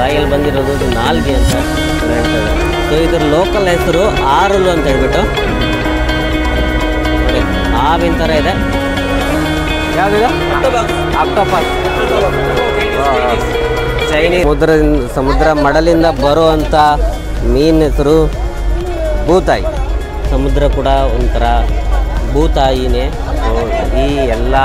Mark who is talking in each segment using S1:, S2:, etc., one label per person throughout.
S1: ಬಾಯಲ್ಲಿ ಬಂದಿರೋದು ಇದು ನಾಲ್ಗೆ ಅಂತ ಹೇಳ್ತಾರೆ ಸೊ ಇದ್ರ ಲೋಕಲ್ ಹೆಸರು ಆರುಲು ಅಂತ ಹೇಳ್ಬಿಟ್ಟು ನೋಡಿ ಹಾವಿನ ಥರ ಇದೆ ಯಾವುದಿದೆ ಆಕ್ಟೋಪಸ್ ಚೈನೀಸ್ ಸಮುದ್ರದಿಂದ ಸಮುದ್ರ ಮಡಲಿಂದ ಬರುವಂಥ ಮೀನ್ ಹೆಸರು ಭೂತಾಯಿ ಸಮುದ್ರ ಕೂಡ ಒಂಥರ ಭೂತಾಯಿನೇ ಸೊ ಈ ಎಲ್ಲ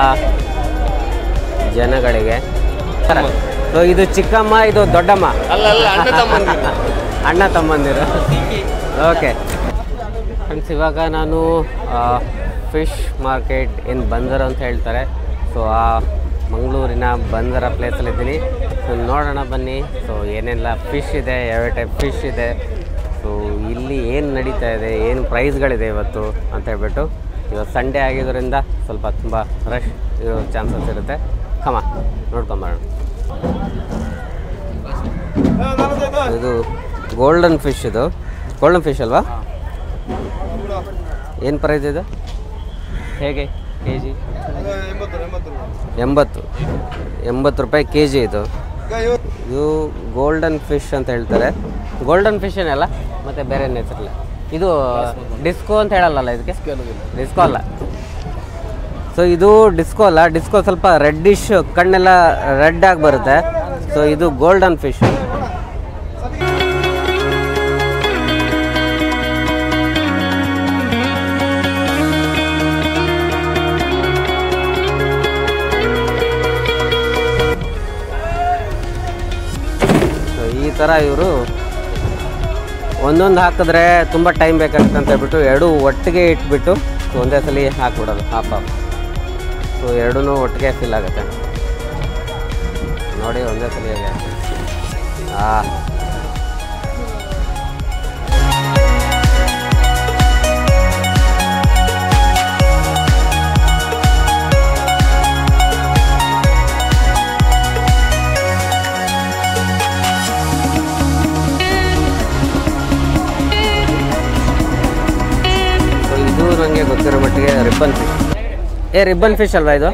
S1: ಜನಗಳಿಗೆ ಸೊ ಇದು ಚಿಕ್ಕಮ್ಮ ಇದು ದೊಡ್ಡಮ್ಮ
S2: ಅಲ್ಲ ಅಲ್ಲ ಅಣ್ಣ ತಮ್ಮಂದಿರು
S1: ಅಣ್ಣ ತಮ್ಮಂದಿರು ಓಕೆ ಫ್ರೆಂಡ್ಸ್ ಇವಾಗ ನಾನು ಫಿಶ್ ಮಾರ್ಕೆಟ್ ಏನು ಬಂದರ್ ಅಂತ ಹೇಳ್ತಾರೆ ಸೊ ಆ ಮಂಗಳೂರಿನ ಬಂದರ ಪ್ಲೇಸಲ್ಲಿದ್ದೀನಿ ಸೊ ನೋಡೋಣ ಬನ್ನಿ ಸೊ ಏನೆಲ್ಲ ಫಿಶ್ ಇದೆ ಯಾವ ಟೈಪ್ ಫಿಶ್ ಇದೆ ಸೊ ಇಲ್ಲಿ ಏನು ನಡೀತಾ ಇದೆ ಏನು ಪ್ರೈಸ್ಗಳಿದೆ ಇವತ್ತು ಅಂತ ಹೇಳ್ಬಿಟ್ಟು ಇವತ್ತು ಸಂಡೇ ಆಗಿದ್ದರಿಂದ ಸ್ವಲ್ಪ ತುಂಬ ರಶ್ ಇರೋ ಚಾನ್ಸಸ್ ಇರುತ್ತೆ ಕಮ ನೋಡ್ಕೊಂಬರೋಣ ಇದು ಗೋಲ್ಡನ್ ಫಿಶ್ ಇದು ಗೋಲ್ಡನ್ ಫಿಶ್ ಅಲ್ವಾ ಏನು ಪ್ರೈಸ್ ಇದು ಹೇಗೆ ಕೆ ಜಿ ಎಂಬತ್ತು ಎಂಬತ್ತು ರೂಪಾಯಿ ಕೆ ಜಿ ಇದು ಇದು ಗೋಲ್ಡನ್ ಫಿಶ್ ಅಂತ ಹೇಳ್ತಾರೆ ಗೋಲ್ಡನ್ ಫಿಶ್ ಏನಲ್ಲ ಮತ್ತು ಬೇರೆ ಏನು ಹೆಸರಿಲ್ಲ ಇದು ಡಿಸ್ಕೋ ಅಂತ ಹೇಳಲ್ಲ ಇದಕ್ಕೆ ಡಿಸ್ಕೋ ಅಲ್ಲ ಸೊ ಇದು ಡಿಸ್ಕೋ ಅಲ್ಲ ಡಿಸ್ಕೋ ಸ್ವಲ್ಪ ರೆಡ್ಡಿಶ್ ಕಣ್ಣೆಲ್ಲ ರೆಡ್ ಆಗಿ ಬರುತ್ತೆ ಸೊ ಇದು ಗೋಲ್ಡನ್ ಫಿಶ್ ಸೊ ಈ ಥರ ಇವರು ಒಂದೊಂದು ಹಾಕಿದ್ರೆ ತುಂಬ ಟೈಮ್ ಬೇಕಾಗುತ್ತೆ ಅಂತ ಹೇಳ್ಬಿಟ್ಟು ಎರಡು ಒಟ್ಟಿಗೆ ಇಟ್ಬಿಟ್ಟು ಒಂದೇ ಸಲ ಹಾಕ್ಬಿಡೋದು ಹಾಫ್ ಹಾಫ್ ಸೊ ಎರಡೂ ಒಟ್ಟಿಗೆ ಫಿಲ್ ಆಗುತ್ತೆ ನೋಡಿ ಒಂದೇ ಸಲ ಹೇಗೆ ಆ ಸೊ ಇದು ನನಗೆ ಗೊತ್ತಿರೋ ಮಟ್ಟಿಗೆ ರಿಬ್ಬನ್ ಫಿಶ್ ಏ ರಿಬ್ಬನ್ ಫಿಶ್ ಅಲ್ವಾ ಇದು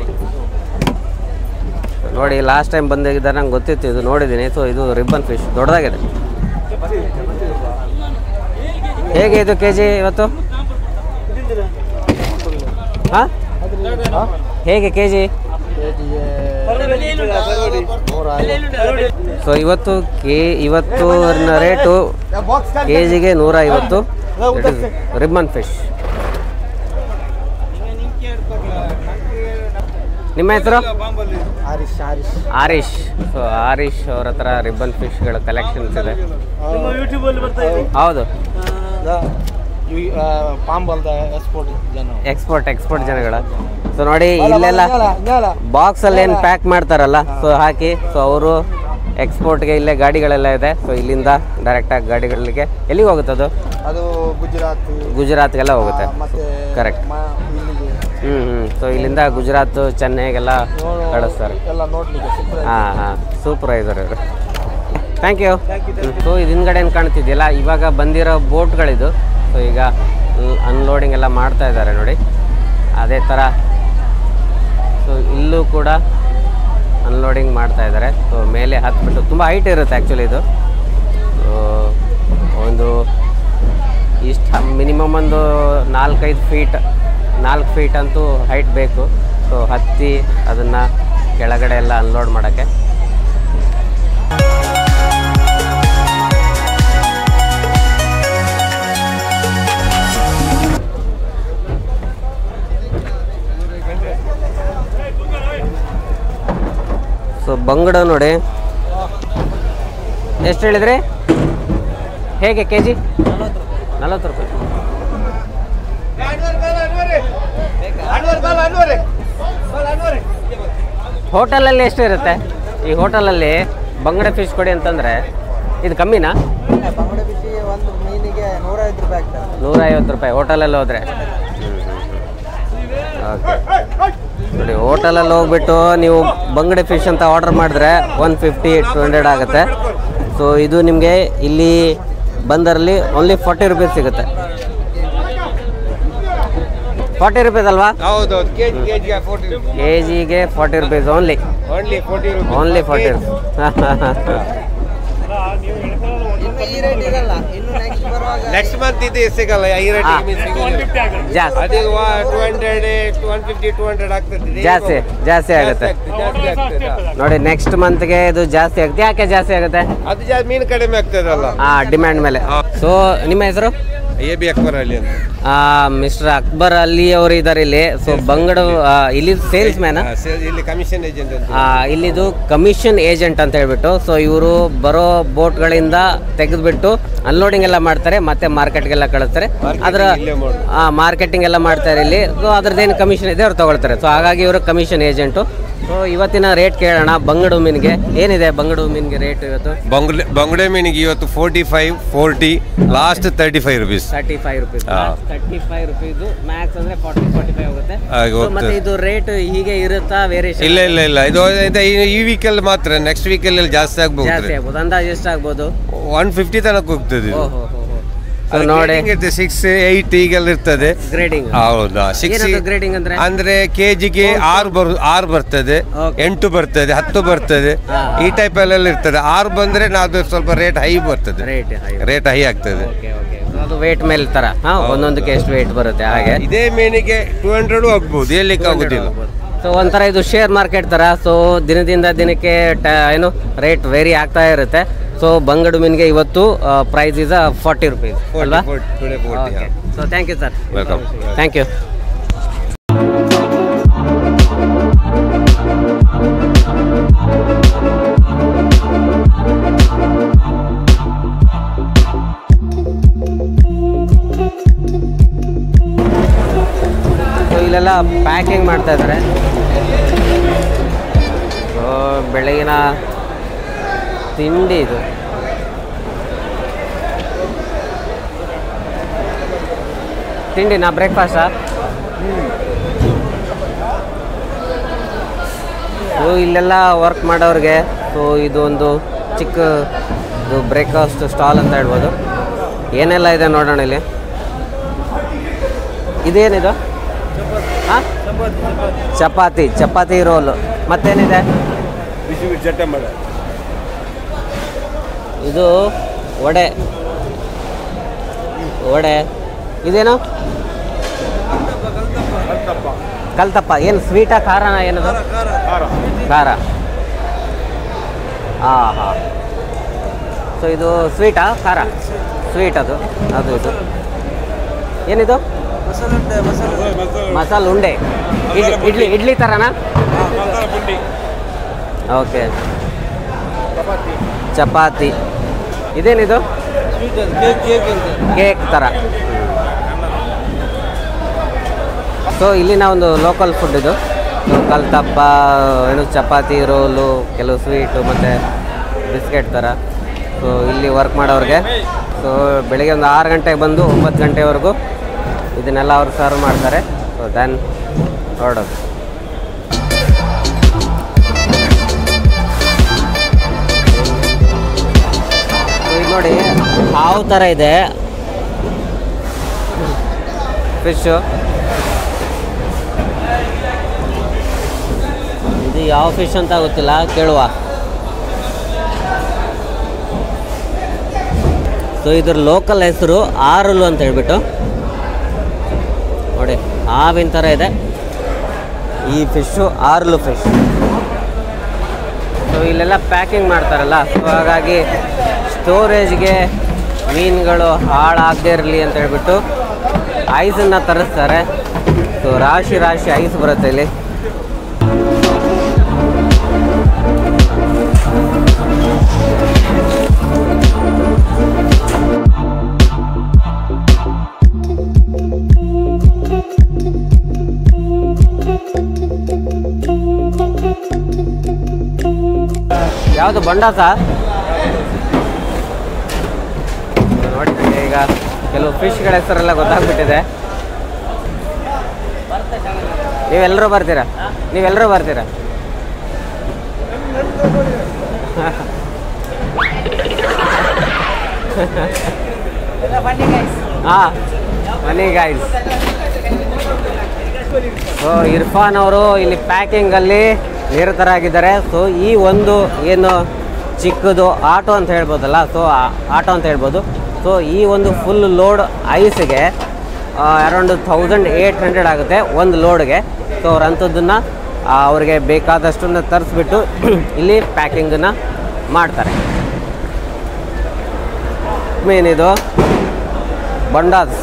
S1: ನೋಡಿ ಲಾಸ್ಟ್ ಟೈಮ್ ಬಂದಿದ್ದ ನಂಗೆ ಗೊತ್ತಿತ್ತು ಇದು ನೋಡಿದ್ದೀನಿ ಸೊ ಇದು ರಿಬ್ಬನ್ ಫಿಶ್ ದೊಡ್ಡದಾಗಿದೆ ಹೇಗೆ ಇದು ಕೆ ಜಿ ಇವತ್ತು ಹಾಂ ಹೇಗೆ ಕೆ ಜಿ ಸೊ ಇವತ್ತು ಕೆ ಇವತ್ತು ರೇಟು ಕೆ ಜಿಗೆ ನೂರ ಐವತ್ತು ರಿಬ್ಬನ್ ಫಿಶ್ ನಿಮ್ಮ ಹೆಸರು
S3: ಆರಿಶ್ ಆರಿಶ್
S1: ಆರೀಶ್ ಸೊ ಆರೀಶ್ ಅವ್ರ ಹತ್ರ ರಿಬ್ಬನ್ ಫಿಶ್ಗಳ ಕಲೆಕ್ಷನ್ಸ್ ಇದೆ
S3: ಯೂಟ್ಯೂಬಲ್ಲಿ ಬರ್ತಾ ಇದೆ
S1: ಹೌದು
S3: ಪಾಂಬಲ್ದ ಎಕ್ಸ್ಪೋರ್ಟ್ ಜನ
S1: ಎಕ್ಸ್ಪೋರ್ಟ್ ಎಕ್ಸ್ಪೋರ್ಟ್ ಜನಗಳ ಸೊ ನೋಡಿ ಇಲ್ಲೆಲ್ಲ ಬಾಕ್ಸಲ್ಲಿ ಏನು ಪ್ಯಾಕ್ ಮಾಡ್ತಾರಲ್ಲ ಸೊ ಹಾಕಿ ಸೊ ಅವರು ಎಕ್ಸ್ಪೋರ್ಟ್ಗೆ ಇಲ್ಲೇ ಗಾಡಿಗಳೆಲ್ಲ ಇದೆ ಸೊ ಇಲ್ಲಿಂದ ಡೈರೆಕ್ಟಾಗಿ ಗಾಡಿಗಳಿಗೆ ಎಲ್ಲಿಗೆ ಹೋಗುತ್ತೆ ಅದು
S3: ಅದು ಗುಜರಾತ್
S1: ಗುಜರಾತ್ಗೆಲ್ಲ ಹೋಗುತ್ತೆ
S3: ಮತ್ತೆ
S1: ಕರೆಕ್ಟ್
S3: ಮ- ಇಲ್ಲಿಗೆ
S1: ಹ್ಞೂ ಹ್ಞೂ ಸೊ ಇಲ್ಲಿಂದ ಗುಜರಾತ್ ಚೆನ್ನೈಗೆಲ್ಲ
S3: ನೋಡು-
S1: ಕಳಿಸ್ತಾರೆ
S3: ಎಲ್ಲ ನೋಡ್ಲಿಕ್ಕೆ super
S1: ಹಾಂ ಹಾಂ ಸೂಪರ್ವೈಸರ್ ಇವರು ಥ್ಯಾಂಕ್ ಯು ಸೊ ಇದು ಹಿಂದ್ಗಡೆ ಏನು ಕಾಣ್ತಿದ್ಯಲ್ಲ ಇವಾಗ ಬಂದಿರೋ ಬೋಟ್ಗಳಿದು ಸೊ ಈಗ ಅನ್ಲೋಡಿಂಗ್ ಎಲ್ಲ ಮಾಡ್ತಾ ಇದ್ದಾರೆ ನೋಡಿ ಅದೇ ಥರ ಸೊ ಇಲ್ಲೂ ಕೂಡ ಅನ್ಲೋಡಿಂಗ್ ಮಾಡ್ತಾ ಇದ್ದಾರೆ ಸೊ ಮೇಲೆ ಹತ್ಬಿಟ್ಟು ತುಂಬ ಹೈಟ್ ಇರುತ್ತೆ ಆ್ಯಕ್ಚುಲಿ ಇದು ಸೊ ಒಂದು ಇಷ್ಟು ಮಿನಿಮಮ್ ಒಂದು ನಾಲ್ಕೈದು ಫೀಟ್ ನಾಲ್ಕು ಫೀಟ್ ಅಂತೂ ಹೈಟ್ ಬೇಕು ಸೊ ಹತ್ತಿ ಅದನ್ನು ಕೆಳಗಡೆ ಎಲ್ಲ ಅನ್ಲೋಡ್ ಮಾಡೋಕ್ಕೆ ಸೊ ಬಂಗಡ ನೋಡಿ ಎಷ್ಟು ಹೇಳಿದ್ರಿ ಹೇಗೆ ಕೆ ಜಿ ನಲ್ವತ್ತು ರೂಪಾಯಿ ಹೋಟೆಲಲ್ಲಿ ಎಷ್ಟು ಇರುತ್ತೆ ಈ ಹೋಟೆಲಲ್ಲಿ ಬಂಗಡೆ ಫಿಶ್ ಕೊಡಿ ಅಂತಂದರೆ ಇದು ಕಮ್ಮಿನಾ
S3: ಬಂಗಡೆ ಬಿಸಿ ಒಂದು ಮೀನಿಗೆ ನೂರೈವತ್ತು ರೂಪಾಯಿ ಆಗ್ತದೆ
S1: ನೂರ ಐವತ್ತು ರೂಪಾಯಿ ಹೋಟೆಲಲ್ಲಿ ಹೋದರೆ ಓಕೆ ನೋಡಿ ಹೋಟೆಲಲ್ಲಿ ಹೋಗ್ಬಿಟ್ಟು ನೀವು ಬಂಗಡೆ ಫಿಶ್ ಅಂತ ಆರ್ಡರ್ ಮಾಡಿದ್ರೆ ಒನ್ ಫಿಫ್ಟಿ ಟು ಹಂಡ್ರೆಡ್ ಆಗುತ್ತೆ ಸೊ ಇದು ನಿಮಗೆ ಇಲ್ಲಿ ಬಂದರಲ್ಲಿ ಓನ್ಲಿ ಫಾರ್ಟಿ ರುಪೀಸ್ ಸಿಗುತ್ತೆ ಫಾರ್ಟಿ ರುಪೀಸ್ ಅಲ್ವಾ
S2: ಹೌದೌದು ಕೆ ಜಿ ಕೆ ಜಿಗೆ ಫೋರ್ಟಿ
S1: ಕೆ ಜಿಗೆ forty rupees only
S2: only forty
S1: only forty
S2: next month ಇದು ಸಿಗಲ್ಲ ಈ ರೇಟ್
S1: ಹಾ. ಜಾಸ್ತಿ
S2: ಅದು two hundred two one fifty two hundred ಆಗ್ತದೆ ಇದು
S1: ಜಾಸ್ತಿ ಜಾಸ್ತಿ ಆಗುತ್ತೆ
S2: ಜಾಸ್ತಿ ಆಗ್ತದೆ
S1: ನೋಡಿ ನೆಕ್ಸ್ಟ್ ಮಂತ್ಗೆ ಇದು ಜಾಸ್ತಿ ಆಗುತ್ತೆ ಯಾಕೆ ಜಾಸ್ತಿ ಆಗುತ್ತೆ
S2: ಅದು ಜಾಸ್ತಿ ಮೀನು ಕಡಿಮೆ ಆಗ್ತದಲ್ಲ
S1: ಹಾ ಡಿಮ್ಯಾಂಡ್ ಮೇಲೆ ಸೊ ನಿಮ್ಮ ಹೆಸರು
S2: ಎ ಬಿ ಅಕ್ಬರ್ ಅಲ್ಲಿ ಅಂತ
S1: ಮಿಸ್ಟರ್ ಅಕ್ಬರ್ ಅಲಿ ಅವರು ಇದ್ದಾರೆ ಇಲ್ಲಿ ಸೊ ಬಂಗಡ ಆ, ಇಲ್ಲಿ ಸೇಲ್ಸ್ ಮ್ಯಾನ್
S2: ಹಾ, sales- ಇಲ್ಲಿ ಕಮಿಷನ್ ಏಜೆಂಟ್ ಅಂತ
S1: ಇಲ್ಲಿದು ಕಮಿಷನ್ ಏಜೆಂಟ್ ಅಂತ ಹೇಳ್ಬಿಟ್ಟು ಸೊ ಇವರು ಬರೋ ಬೋಟ್ಗಳಿಂದ ತೆಗೆದುಬಿಟ್ಟು ಅನ್ಲೋಡಿಂಗ್ ಎಲ್ಲ ಮಾಡ್ತಾರೆ ಮತ್ತೆ ಮಾರ್ಕೆಟ್ಗೆಲ್ಲ ಕಳಿಸ್ತಾರೆ
S2: Marketing
S1: ಅದರ
S2: ಇಲ್ಲೇ ಮಾಡೋದು.
S1: ಮಾರ್ಕೆಟಿಂಗ್ ಎಲ್ಲ ಮಾಡ್ತಾರೆ ಇಲ್ಲಿ ಸೊ ಅದ್ರದ್ದೇನು ಕಮಿಷನ್ ಇದೆ ಅವ್ರು ತಗೊಳ್ತಾರೆ ಸೊ ಹಾಗಾಗಿ ಇವರು ಕಮಿಷನ್ ಏಜೆಂಟು ಸೊ ಇವತ್ತಿನ ರೇಟ್ ಕೇಳೋಣ ಬಂಗಡು ಮೀನಿಗೆ ಏನಿದೆ ಬಂಗಡು ಮೀನಿಗೆ ರೇಟ್ ಇವತ್ತು
S2: ಬಂಗುಡೆ ಬಂಗುಡೆ ಮೀನಿಗೆ ಇವತ್ತು forty five forty last thirty five rupees
S1: thirty five rupees
S2: ಹಾ.
S1: ತರ್ಟಿ ಫೈವ್ ರುಪೀಸು ಮ್ಯಾಕ್ಸ್ ಅಂದ್ರೆ ಫಾರ್ಟಿ ಫಾರ್ಟಿ ಫೈವ್ ಹೋಗುತ್ತೆ
S2: ಹಾಗೆ
S1: So,
S2: ಹೋಗ್ತದೆ.
S1: ಮತ್ತೆ ಇದು ರೇಟ್ ಹೀಗೆ ಇರುತ್ತಾ ವೇರಿಯೇಷನ್
S2: ಇಲ್ಲ ಇಲ್ಲ ಇಲ್ಲ ಇದು ಇದು ಈ- ಈ ವೀಕಲ್ಲಿ ಮಾತ್ರ ನೆಕ್ಸ್ಟ್ ವೀಕಲ್ಲಿ ಜಾಸ್ತಿ ಆಗ್ಬೋದು
S1: ಜಾಸ್ತಿ ಆಗ್ಬೋದು ಅಂದಾಜು ಎಷ್ಟಾಗ್ಬೋದು
S2: ಒನ್ ಫಿಫ್ಟಿ ತನಕ ಹೋಗ್ತದೆ ಇದು
S1: ಓಹೋ ಸೊ ನೋಡಿ
S2: ಸಿಕ್ಸ್ ಏಯ್ಟ್ ಈಗೆಲ್ಲ ಇರ್ತದೆ
S1: ಗ್ರೇಡಿಂಗ್
S2: ಹೌದಾ ಸಿಕ್ಸ್
S1: ಏನದು grading ಅಂದ್ರೆ?
S2: ಅಂದ್ರೆ ಕೆಜಿಗೆ ಆರು ಬರ್ ಆರು ಬರ್ತದೆ
S1: Okay.
S2: ಎಂಟು ಬರ್ತದೆ ಹತ್ತು ಬರ್ತದೆ
S1: ಹಾ.
S2: ಈ ಟೈಪ್ ಎಲ್ಲ ಇರ್ತದೆ ಆರು ಬಂದ್ರೆ ನಾವು ಸ್ವಲ್ಪ ರೇಟ್ ಹೈ ಬರ್ತದೆ
S1: ರೇಟ್
S2: ರೇಟ್ ಹೈ ಆಗ್ತದೆ
S1: ಓಕೆ ಓಕೆ ಅದು ವೇಟ್ ಮೇಲೆ ತರ ಹಾ ಒಂದೊಂದಕ್ಕೆ ಎಷ್ಟು ವೇಟ್ ಬರುತ್ತೆ ಹಾಗೆ
S2: ಇದೇ ಮೀನಿಗೆ ಟೂ ಹಂಡ್ರೆಡ್ ಆಗ್ಬೋದು ಹೇಳಲಿಕ್ಕೆ ಆಗುದಿಲ್ಲ
S1: ಸೊ ಒಂಥರ ಇದು ಶೇರ್ ಮಾರ್ಕೆಟ್ ತರ ಸೊ ದಿನದಿಂದ ದಿನಕ್ಕೆ ಟ- ಏನು ರೇಟ್ ವೇರಿ ಆಗ್ತಾ ಇರುತ್ತೆ ಸೊ ಬಂಗಡು ಮೀನಿಗೆ ಇವತ್ತು ಪ್ರೈಸ್ ಇಸ್ ಫಾರ್ಟಿ ರುಪೀಸ್ ಅಲ್ವಾ
S2: today 40,
S1: okay so thank you sir
S2: Welcome.
S1: Thank you so ಇಲ್ಲೆಲ್ಲ ಪ್ಯಾಕಿಂಗ್ ಮಾಡ್ತಾ ಇದ್ದಾರೆ ಸೊ ಬೆಳಗಿನ ತಿಂಡಿ ಇದು ತಿಂಡಿನಾ ಬ್ರೇಕ್ಫಾಸ್ಟಾ ಸೊ ಇಲ್ಲೆಲ್ಲ ವರ್ಕ್ ಮಾಡೋರಿಗೆ ಸೊ ಇದು ಒಂದು ಚಿಕ್ಕ ಇದು ಬ್ರೇಕ್ಫಾಸ್ಟ್ ಸ್ಟಾಲ್ ಅಂತ ಹೇಳ್ಬೋದು ಏನೆಲ್ಲ ಇದೆ ನೋಡೋಣ ಇಲ್ಲಿ ಇದೇನಿದು ಹಾಂ ಚಪಾತಿ ಚಪಾತಿ ರೋಲು ಮತ್ತೇನಿದೆ ಇದು ವಡೆ ವಡೆ ಇದೇನು ಕಲ್ತಪ್ಪ ಏನು ಸ್ವೀಟಾ ಖಾರನ ಏನದು ಖಾರ ಹಾಂ ಹಾಂ ಸೊ ಇದು ಸ್ವೀಟಾ ಖಾರ ಸ್ವೀಟ್ ಅದು ಅದು ಇದು ಏನಿದು
S3: ಮಸಾಲೆ ಉಂಡೆ ಮಸಾಲೆ
S1: ಮಸಾಲ ಉಂಡೆ ಇಡ್ಲಿ ಇಡ್ಲಿ ಇಡ್ಲಿ ಥರನಾ ಓಕೆ ಚಪಾತಿ ಇದೇನಿದು
S3: ಸ್ವೀಟ್ ಅದು ಕೇಕ್ ಕೇಕ್ ಅಂತ
S1: ಕೇಕ್ ಥರ ಸೊ ಇಲ್ಲಿನ ಒಂದು ಲೋಕಲ್ ಫುಡ್ ಇದು ಸೊ ಕಲ್ತಪ್ಪ ಏನು ಚಪಾತಿ ರೋಲು ಕೆಲವು ಸ್ವೀಟು ಮತ್ತು ಬಿಸ್ಕೆಟ್ ಥರ ಸೊ ಇಲ್ಲಿ ವರ್ಕ್ ಮಾಡೋರಿಗೆ ಸೊ ಬೆಳಿಗ್ಗೆ ಒಂದು ಆರು ಗಂಟೆಗೆ ಬಂದು ಒಂಬತ್ತು ಗಂಟೆವರೆಗೂ ಇದನ್ನೆಲ್ಲ ಅವ್ರು ಸರ್ವ್ ಮಾಡ್ತಾರೆ ಸೊ ದೆನ್ ಹೊರಡೋದು ಸೊ ಇದು ನೋಡಿ ಹಾವು ಥರ ಇದೆ ಫಿಶು ಇದು ಯಾವ ಫಿಶ್ ಅಂತ ಗೊತ್ತಿಲ್ಲ ಕೇಳುವ ಸೊ ಇದ್ರ ಲೋಕಲ್ ಹೆಸರು ಆರುಲು ಅಂತ ಹೇಳ್ಬಿಟ್ಟು ನೋಡಿ ಹಾವಿನ ಥರ ಇದೆ ಈ ಫಿಶ್ಶು ಆರ್ಲು ಫಿಶ್ ಸೊ ಇಲ್ಲೆಲ್ಲ ಪ್ಯಾಕಿಂಗ್ ಮಾಡ್ತಾರಲ್ಲ ಸೊ ಹಾಗಾಗಿ ಸ್ಟೋರೇಜ್ಗೆ ಮೀನುಗಳು ಹಾಳಾಗದೇ ಇರಲಿ ಅಂತ ಹೇಳ್ಬಿಟ್ಟು ಐಸನ್ನು ತರಿಸ್ತಾರೆ ಸೊ ರಾಶಿ ರಾಶಿ ಐಸ್ ಬರುತ್ತೆ ಇಲ್ಲಿ ಯಾವುದು ಬಂಡಾಸ ನೋಡಿ ನನಗೆ ಈಗ ಕೆಲವು ಫಿಶ್ಗಳ ಹೆಸರೆಲ್ಲ ಗೊತ್ತಾಗ್ಬಿಟ್ಟಿದೆ ನೀವೆಲ್ಲರೂ ಬರ್ತೀರಾ ನೀವೆಲ್ಲರೂ ಬರ್ತೀರಾ ಹಾಂ ಮನಿ ಗೈಸ್ ಸೊ ಇರ್ಫಾನ್ ಅವರು ಇಲ್ಲಿ ಪ್ಯಾಕಿಂಗಲ್ಲಿ ನಿರತರಾಗಿದ್ದಾರೆ ಸೊ ಈ ಒಂದು ಏನು ಚಿಕ್ಕದು ಆಟೋ ಅಂತ ಹೇಳ್ಬೋದಲ್ಲ ಸೊ ಆಟೋ ಅಂತ ಹೇಳ್ಬೋದು ಸೊ ಈ ಒಂದು ಫುಲ್ ಲೋಡ್ ಐಸ್ಗೆ ಅರೌಂಡ್ ಥೌಸಂಡ್ ಏಯ್ಟ್ ಹಂಡ್ರೆಡ್ ಆಗುತ್ತೆ ಒಂದು ಲೋಡ್ಗೆ ಸೊ ಅವ್ರು ಅಂಥದ್ದನ್ನು ಅವ್ರಿಗೆ ಬೇಕಾದಷ್ಟನ್ನು ತರಿಸ್ಬಿಟ್ಟು ಇಲ್ಲಿ ಪ್ಯಾಕಿಂಗನ್ನು ಮಾಡ್ತಾರೆ ಮೀನಿದು ಬಂಡಾಸ್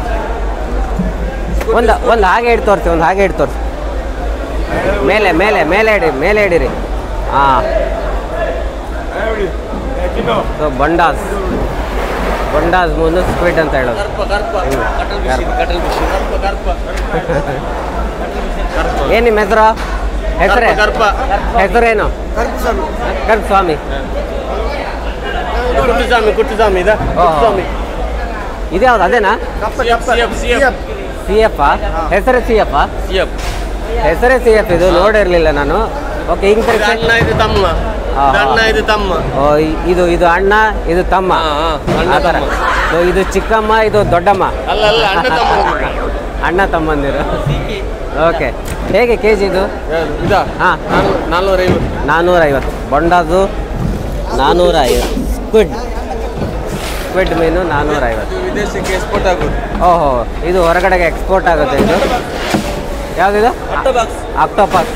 S1: ಒಂದು ಒಂದು ಹಾಗೆ ಇಟ್ಟು ತೋರಿಸಿ ಒಂದು ಹಾಗೆ ಇಟ್ಟು ತೋರಿಸಿ ಮೇಲೆ ಮೇಲೆ ಮೇಲೆ ಇಡಿ ಮೇಲೆ ಇಡಿರಿ ಹಾಂ ಸೊ ಬಂಡಾಸ್ ಬಂಡಾಸ್ ಮುಂದೆ ಸ್ಕ್ವಿಡ್ ಅಂತ ಹೇಳೋದು ಏನು ನಿಮ್ಮ ಹೆಸರು ಹೆಸರೇ ಹೆಸರೇನು ಕರ್ಪ ಸ್ವಾಮಿ
S4: ಕುಟ್ಟುಸ್ವಾಮಿ ಕುಟ್ಟುಸ್ವಾಮಿ ಇದ ಕುಟ್ಟುಸ್ವಾಮಿ
S1: ಇದ್ಯಾವ್ದು ಅದೇನಾ
S4: ಸಿಎಫ್
S1: ಸಿ ಎಫ್ ಹೆಸರೇ ಸಿ ಎಫ್
S4: ಸಿಎಫ್
S1: ಹೆಸರೇ ಸಿ ಎಫ್ ಇದು ನೋಡಿರ್ಲಿಲ್ಲ ನಾನು ಓಕೆ ಹಿಂಗೆ
S4: ಇದು ಅಣ್ಣ ಇದು ತಮ್ಮ
S1: ಹಾ,
S4: ಇದು ಅಣ್ಣ
S1: ಹಾ.
S4: ಇದು ತಮ್ಮ
S1: ಓ ಇ- ಇದು ಇದು ಅಣ್ಣ ಇದು ತಮ್ಮ
S4: ಹಾ, ಹಾ, ಅಣ್ಣ
S1: ಆ ಥರ
S4: ತಮ್ಮ.
S1: ಸೊ ಇದು ಚಿಕ್ಕಮ್ಮ ಇದು ದೊಡ್ಡಮ್ಮ
S4: ಅಲ್ಲ ಅಲ್ಲ ಅಣ್ಣ ತಮ್ಮ
S1: ಅಣ್ಣ ತಮ್ಮಂದಿರು ಓಕೆ ಹೇಗೆ ಕೆ ಜಿ ಇದು
S4: ಇದ
S1: ಹಾಂ
S4: ನಾಲ್ನೂರ ಐವತ್ತು
S1: ನಾನ್ನೂರೈವತ್ತು ಬೊಂಡಾದು ನಾನ್ನೂರ ಐವತ್ತು ಸ್ಕ್ವಿಡ್ ಸ್ಕ್ವಿಡ್ ಮೀನು ನಾನ್ನೂರೈವತ್ತು
S4: ವಿದೇಶಕ್ಕೆ ಎಕ್ಸ್ಪೋರ್ಟ್ ಆಗೋದು
S1: ಓಹೋ ಇದು ಹೊರಗಡೆಗೆ ಎಕ್ಸ್ಪೋರ್ಟ್ ಆಗುತ್ತೆ ಇದು ಯಾವುದಿದು ಆಕ್ಟೋಪಾಸ್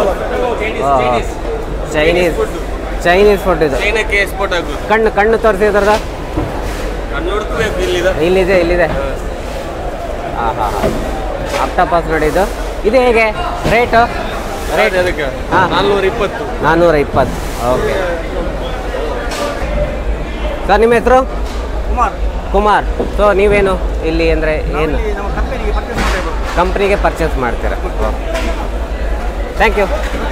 S1: ಚೈನೀಸ್ ಚೈನೀಸ್ ಫುಡ್ ಇದು
S4: ಚೈನಾಕ್ಕೆ ಎಕ್ಸ್ಪೋರ್ಟ್ ಆಗೋದು
S1: ಕಣ್ಣು ಕಣ್ಣು ತೋರಿಸಿ ಇದ್ರದ
S4: ಕಣ್ಣು ನೋಡ್ಕೋಬೇಕು ಇಲ್ಲಿದ
S1: ಇಲ್ಲಿದೆ ಇಲ್ಲಿದೆ ಹಾಂ ಹಾಂ ಹಾಂ ಆಕ್ಟೋಪಾಸ್ ನೋಡಿ ಇದು ಇದು ಹೇಗೆ ರೇಟು
S4: ರೇಟ್ ಅದಕ್ಕೆ
S1: ಹಾ.
S4: ನಾಲ್ನೂರ ಇಪ್ಪತ್ತು
S1: ನಾನ್ನೂರ ಇಪ್ಪತ್ತು ಓಕೆ ಸರ್ ನಿಮ್ಮ ಹೆಸರು
S3: ಕುಮಾರ್
S1: ಕುಮಾರ್ ಸೊ ನೀವೇನು ಇಲ್ಲಿ ಅಂದರೆ ಏನು
S3: ನಮ್ಮ ಕಂಪನಿಗೆ ಪರ್ಚೇಸ್ ಮಾಡಬೇಕು
S1: ಕಂಪ್ನಿಗೆ ಪರ್ಚೇಸ್ ಮಾಡ್ತೀರಾ ಥ್ಯಾಂಕ್ ಯು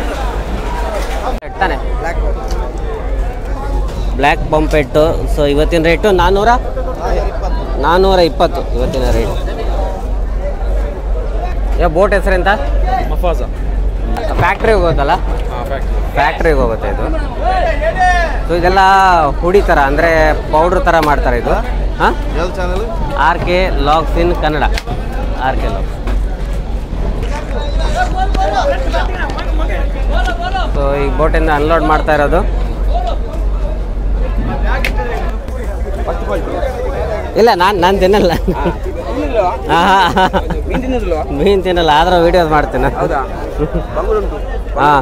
S1: ತಾನೆ
S3: ಬ್ಲ್ಯಾಕ್
S1: ಬ್ಲ್ಯಾಕ್ ಪಂಪೆಟ್ಟು ಸೊ ಇವತ್ತಿನ ರೇಟು ನಾನ್ನೂರ ನಾನ್ನೂರ ಇಪ್ಪತ್ತು ಇವತ್ತಿನ ರೇಟ್ ಯಾವ ಬೋಟ್ ಹೆಸರೆಂತ
S4: ಮಫಾಜ
S1: ಫ್ಯಾಕ್ಟ್ರಿಗೆ ಹೋಗುತ್ತಲ್ಲ ಫ್ಯಾಕ್ಟ್ರಿಗೆ ಹೋಗುತ್ತೆ ಇದು ಸೊ ಇದೆಲ್ಲ ಹುಡಿ ಥರ ಅಂದರೆ ಪೌಡ್ರ್ ಥರ ಮಾಡ್ತಾರೆ ಇದು ಹಾಂ
S4: ಯಾವ channel
S1: R K logs in Kannada R K logs so ಈ ಬೋಟಿಂದ ಅನ್ಲೋಡ್ ಮಾಡ್ತಾ ಇರೋದು ಇಲ್ಲ ನಾನು ನಾನು ತಿನ್ನಲ್ಲ ಹಾಂ ಮೀನು ತಿನ್ನಲ್ಲ ಆದ್ರೆ ವೀಡಿಯೋಸ್ ಮಾಡ್ತೀನಿ
S4: ಹೌದಾ ಬಂಗುಳುಂಟು
S1: ಹಾಂ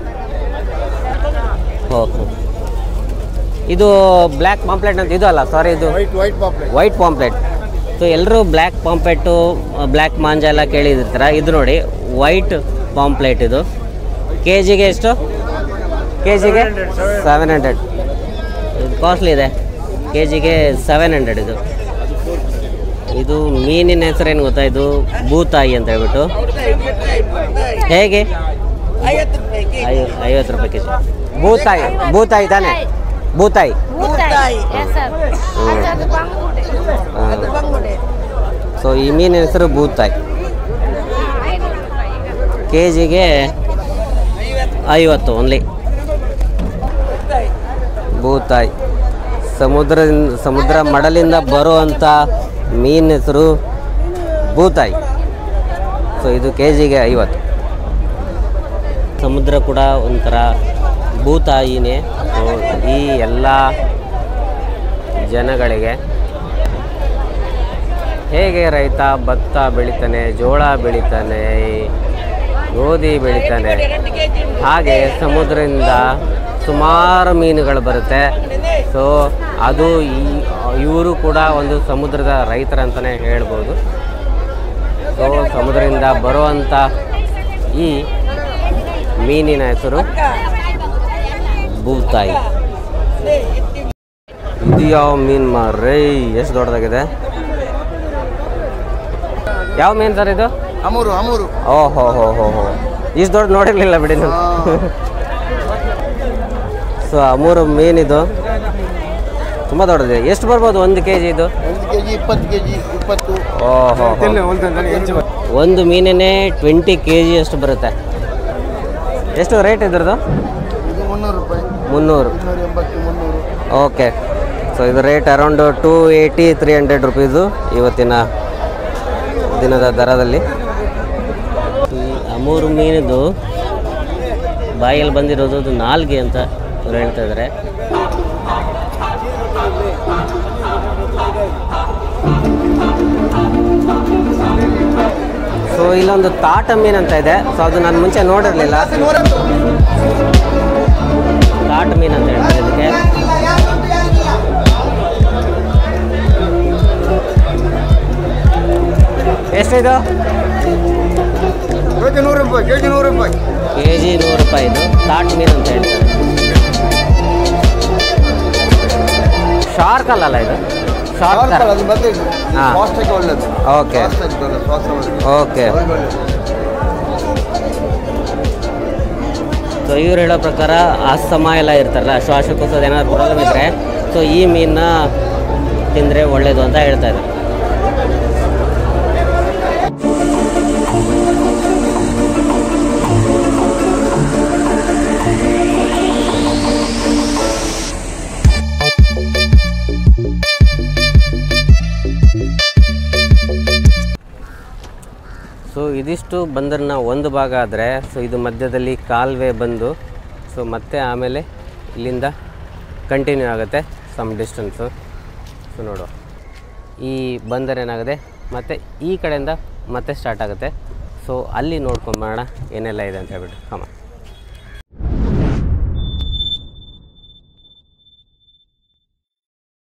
S1: ಓಕೆ ಇದು ಬ್ಲ್ಯಾಕ್ ಪಾಂಪ್ಲೆಟ್ ಅಂತ ಇದು ಅಲ್ಲ ಸಾರಿ ಇದು
S4: white white pomfret
S1: white pomfret so ಎಲ್ಲರೂ ಬ್ಲ್ಯಾಕ್ ಪಾಂಪ್ಲೆಟು ಬ್ಲ್ಯಾಕ್ ಮಾಂಜ ಎಲ್ಲ ಕೇಳಿದಿರ್ತೀರ ಇದು ನೋಡಿ ವೈಟ್ ಪಾಂಪ್ಲೆಟ್ ಇದು ಕೆ ಜಿಗೆ ಎಷ್ಟು ಕೆ ಜಿಗೆ ಸೆವೆನ್ ಹಂಡ್ರೆಡ್ ಇದು ಕಾಸ್ಟ್ಲಿ ಇದೆ ಕೆ ಜಿಗೆ ಸೆವೆನ್ ಹಂಡ್ರೆಡ್ ಇದು ಇದು ಮೀನಿನ ಹೆಸರೇನು ಗೊತ್ತಾ ಇದು ಬೂತಾಯಿ ಅಂತ ಹೇಳ್ಬಿಟ್ಟು ಹೇಗೆ ಐ- ಐವತ್ತು ರೂಪಾಯಿ ಕೆ ಜಿ ಬೂತಾಯಿ ಬೂತಾಯಿ ತಾನೆ ಬೂತಾಯಿ
S5: Butai. Yes, sir.
S1: Hmm.
S5: Ada bangkude.
S1: So ಈ ಮೀನಿನ ಹೆಸರು ಬೂತಾಯಿ ಕೆ ಜಿಗೆ ಐವತ್ತು ಓನ್ಲಿ ಬೂತಾಯಿ ಸಮುದ್ರ ಸಮುದ್ರ ಮಡಲಿಂದ ಬರುವಂಥ ಮೀನಿನ ಹೆಸರು ಬೂತಾಯಿ ಸೊ ಇದು ಕೆ ಜಿಗೆ ಐವತ್ತು ಸಮುದ್ರ ಕೂಡ ಒಂಥರ ಭೂತಾಯಿನೇ ಸೊ ಈ ಎಲ್ಲ ಜನಗಳಿಗೆ ಹೇಗೆ ರೈತ ಭತ್ತ ಬೆಳಿತಾನೆ ಜೋಳ ಬೆಳಿತಾನೆ ಗೋಧಿ ಬೆಳಿತಾನೆ ಹಾಗೆ ಸಮುದ್ರದಿಂದ ಸುಮಾರು ಮೀನುಗಳು ಬರುತ್ತೆ ಸೊ ಅದು ಈ ಇವರು ಕೂಡ ಒಂದು ಸಮುದ್ರದ ರೈತರಂತಲೇ ಹೇಳ್ಬೋದು ಸೊ ಸಮುದ್ರದಿಂದ ಬರುವಂಥ ಈ ಮೀನಿನ ಹೆಸರು ಬೂತಾಯಿ ಇದು ಯಾವ ಮೀನು ಮಾರ್ರಿ ಎಷ್ಟು ದೊಡ್ಡದಾಗಿದೆ ಯಾವ ಮೀನು ಸರ್ ಇದು
S4: ಅಮೂರು ಅಮೂರು
S1: ಓ ಹೋ ಹೋ ಹೋ ಹೋ ಇಷ್ಟು ದೊಡ್ಡ ನೋಡಿರ್ಲಿಲ್ಲ ಬಿಡಿ ನಾನು ಸೊ ಅಮೂರು ಮೀನಿದು ತುಂಬ ದೊಡ್ಡದಿದೆ ಎಷ್ಟು ಬರ್ಬೋದು ಒಂದು ಕೆ ಜಿ ಇದು
S4: ಒಂದು ಕೆಜಿ ಇಪ್ಪತ್ತು ಕೆಜಿ ಇಪ್ಪತ್ತು
S1: ಓಹೋ ಒಂದು ಮೀನೇ ಟ್ವೆಂಟಿ ಕೆ ಜಿ ಅಷ್ಟು ಬರುತ್ತೆ ಎಷ್ಟು ರೇಟ್ ಇದ್ರದ್ದು
S4: ಇದು ಮುನ್ನೂರು ರೂಪಾಯಿ
S1: ಮುನ್ನೂರು
S4: ಇನ್ನೂರ ಎಂಬತ್ತು ಮುನ್ನೂರು
S1: ಓಕೆ ಸೊ ಇದು rate around two eighty three hundred rupees ಇವತ್ತಿನ ದಿನದ ದರದಲ್ಲಿ ಈ ಅಮೂರು ಮೀನಿದು ಬಾಯಲ್ಲಿ ಬಂದಿರೋದು ಅದು ನಾಲ್ಗೆ ಅಂತ ಅವ್ರು ಹೇಳ್ತಾ ಇದ್ದಾರೆ ಇಲ್ಲೊಂದು ತಾಟ ಮೀನು ಅಂತ ಇದೆ ಸೊ ಅದು ನಾನು ಮುಂಚೆ ನೋಡಿರಲಿಲ್ಲ ತಾಟ ಮೀನು ಅಂತ ಹೇಳ್ತಾರೆ ಇದಕ್ಕೆ ಎಷ್ಟಿದು
S4: ಕೆ ಜಿ ನೂರು ರೂಪಾಯಿ ಕೆ ಜಿ ನೂರು ರೂಪಾಯಿ
S1: ಕೆ ಜಿ ನೂರು ರೂಪಾಯಿ ಇದು ತಾಟ್ ಮೀನು ಅಂತ ಹೇಳ್ತಾರೆ ಶಾರ್ಕ್ ಅಲ್ಲಲ್ಲ ಇದು ಶಾರ್ಕ್ ಥರ
S4: ಅದು ಮತ್ತೆ ಇದು
S1: ಹಾ.
S4: ಸ್ವಾಸ್ಥ್ಯಕ್ಕೆ ಒಳ್ಳೇದು
S1: ಓಕೆ
S4: ಸ್ವಾಸ್ಥ್ಯಕ್ಕೆ ಒಳ್ಳೇದು, ಸ್ವಾಸ್ಥ್ಯ ಒಳ್ಳೇದು.
S1: ಓಕೆ
S4: ಅವ್ರಿಗೆ ಒಳ್ಳೇದು.
S1: ಸೊ ಇವ್ರು ಹೇಳೋ ಪ್ರಕಾರ ಅಸ್ತಮ ಎಲ್ಲ ಇರ್ತಾರಲ್ಲ ಶ್ವಾಸಕೋಶದ ಏನಾದ್ರು ಪ್ರಾಬ್ಲಮ್ ಇದ್ದರೆ ಸೊ ಈ ಮೀನನ್ನ ತಿಂದರೆ ಒಳ್ಳೆಯದು ಅಂತ ಹೇಳ್ತಾ ಇದ್ದಾರೆ ಸೊ ಇದಿಷ್ಟು ಬಂದರ್ನ ಒಂದು ಭಾಗ ಆದರೆ ಸೊ ಇದು ಮಧ್ಯದಲ್ಲಿ ಕಾಲುವೆ ಬಂದು ಸೊ ಮತ್ತೆ ಆಮೇಲೆ ಇಲ್ಲಿಂದ ಕಂಟಿನ್ಯೂ ಆಗುತ್ತೆ ಸಮ್ ಡಿಸ್ಟೆನ್ಸು ಸೊ ನೋಡು ಈ ಬಂದರ್ ಏನಾಗುತ್ತೆ ಮತ್ತು ಈ ಕಡೆಯಿಂದ ಮತ್ತೆ ಸ್ಟಾರ್ಟ್ ಆಗುತ್ತೆ ಸೊ ಅಲ್ಲಿ ನೋಡ್ಕೊಂಬರೋಣ ಏನೆಲ್ಲ ಇದೆ ಅಂತ ಹೇಳ್ಬಿಟ್ಟು ಕಮ